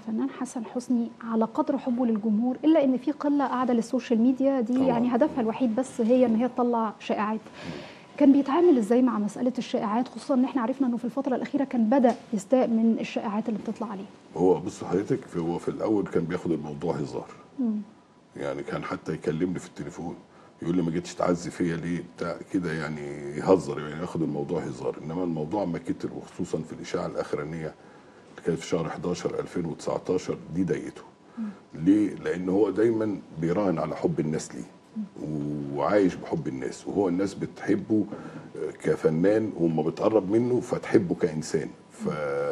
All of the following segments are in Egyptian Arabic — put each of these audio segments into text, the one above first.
الفنان حسن حسني على قدر حبه للجمهور الا ان في قله قاعده للسوشيال ميديا دي طبعاً. يعني هدفها الوحيد بس هي ان هي تطلع شائعات كان بيتعامل ازاي مع مساله الشائعات خصوصا ان احنا عرفنا انه في الفتره الاخيره كان بدا يستاء من الشائعات اللي بتطلع عليه هو بص حضرتك في- هو في الاول كان بياخد الموضوع هزار مم. يعني كان حتى يكلمني في التليفون يقول لي ما جيتش تعزي فيا ليه بتاع كده يعني يهزر يعني ياخد الموضوع هزار انما الموضوع ما كتر وخصوصا في الاشاعه الاخرانيه اللي كانت في شهر 11 2019 دي ضايقته ليه؟ لان هو دايما بيراهن على حب الناس ليه وعايش بحب الناس وهو الناس بتحبه كفنان وما بتقرب منه فتحبه كانسان ف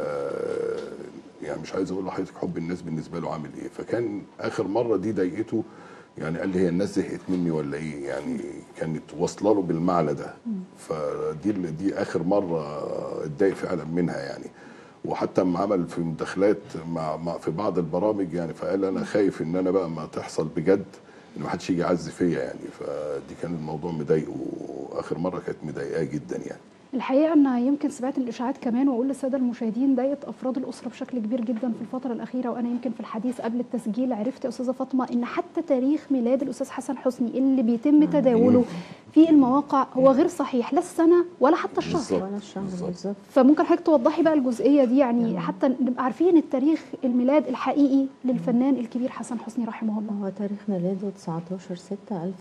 يعني مش عايز اقول لحضرتك حب الناس بالنسبه له عامل ايه فكان اخر مره دي ضايقته يعني قال لي هي الناس زهقت مني ولا ايه يعني كانت واصله له بالمعنى ده فدي اللي- دي اخر مره اتضايق فعلا منها يعني وحتى لما عمل في مداخلات مع, مع في بعض البرامج يعني فقال انا خايف ان انا بقى ما تحصل بجد ان ما حدش يجي يعزي فيا يعني فدي كان الموضوع مضايقه واخر مره كانت مضايقاه جدا يعني الحقيقه انا يمكن سمعت الاشاعات كمان واقول للساده المشاهدين ضايقت افراد الاسره بشكل كبير جدا في الفتره الاخيره وانا يمكن في الحديث قبل التسجيل عرفت يا استاذه فاطمه ان حتى تاريخ ميلاد الاستاذ حسن حسني اللي بيتم تداوله في المواقع هو غير صحيح لا السنه ولا حتى الشهر بالظبط. ولا الشهر بالظبط. بالظبط فممكن حضرتك توضحي بقى الجزئيه دي يعني حتى نبقى عارفين التاريخ الميلاد الحقيقي للفنان الكبير حسن حسني رحمه الله هو تاريخ ميلاده 19 6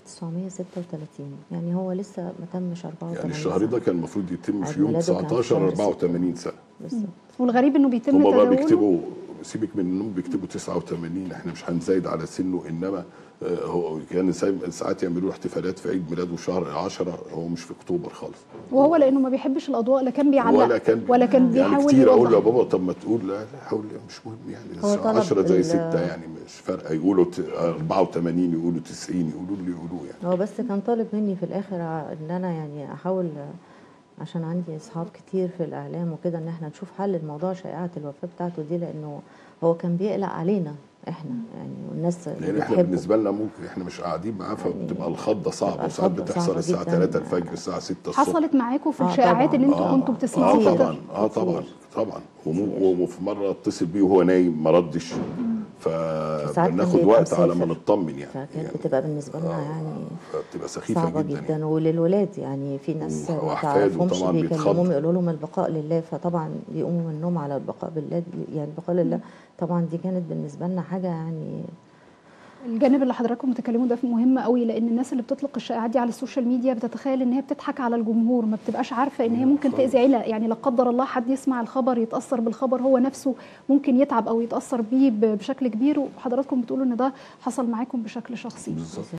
1936 يعني هو لسه ما تمش 84 يعني الشهر ده كان المفروض يتم عيد في يوم ميلاده كان 19 شهر 84 سنه بالظبط والغريب انه بيتم هما بقى تداوله بيكتبوا سيبك من انهم بيكتبوا 89 احنا مش هنزايد على سنه انما آه، هو كان ساي- ساعات يعملوا احتفالات في عيد ميلاده شهر 10 هو مش في اكتوبر خالص وهو لانه ما بيحبش الاضواء لا كان بيعلق ولا كان ولا كان يعني بيحاول كتير اقول له يا يوضح بابا طب ما تقول لا لا حول مش مهم يعني هو طلب 10 زي ال- 6 يعني مش فارقه يقولوا ت- 84 يقولوا 90 يقولوا اللي يقولوه يعني هو بس كان طالب مني في الاخر ع- ان انا يعني احاول آه، عشان عندي اصحاب كتير في الاعلام وكده ان احنا نشوف حل لموضوع شائعه الوفاه بتاعته دي لانه هو كان بيقلق علينا احنا يعني والناس اللي لان احنا بتحبه بالنسبه لنا ممكن احنا مش قاعدين معاه فبتبقى الخضه صعبه بتبقى وساعات الخضة بتحصل صعبة الساعه جداً. 3 الفجر الساعه 6 الصبح حصلت معاكم في آه الشائعات طبعاً. ان انتوا آه، كنتوا بتسيبوا اه كده طبعا اه كتير. طبعا طبعا ومو- كتير. وفي مره اتصل بيه وهو نايم ما ردش ساعات كان فبناخد بيبقى وقت على ما مسافر. نطمن يعني فكانت يعني بتبقى بالنسبه لنا آه، يعني فبتبقى سخيفه صعبه جدا, جدا, يعني. وللولاد يعني في ناس ما وأحفاده تعرفهمش طبعاً بيكلموهم بيتخض. يقولوا لهم البقاء لله فطبعا بيقوموا من النوم على البقاء بالله يعني البقاء لله طبعا دي كانت بالنسبه لنا حاجه يعني الجانب اللي حضراتكم بتتكلموا ده مهم قوي لان الناس اللي بتطلق الشائعات دي على السوشيال ميديا بتتخيل ان هي بتضحك على الجمهور ما بتبقاش عارفه ان هي ممكن خالص. تاذي عيله يعني لا قدر الله حد يسمع الخبر يتاثر بالخبر هو نفسه ممكن يتعب او يتاثر بيه ب- بشكل كبير وحضراتكم بتقولوا ان ده حصل معاكم بشكل شخصي بالظبط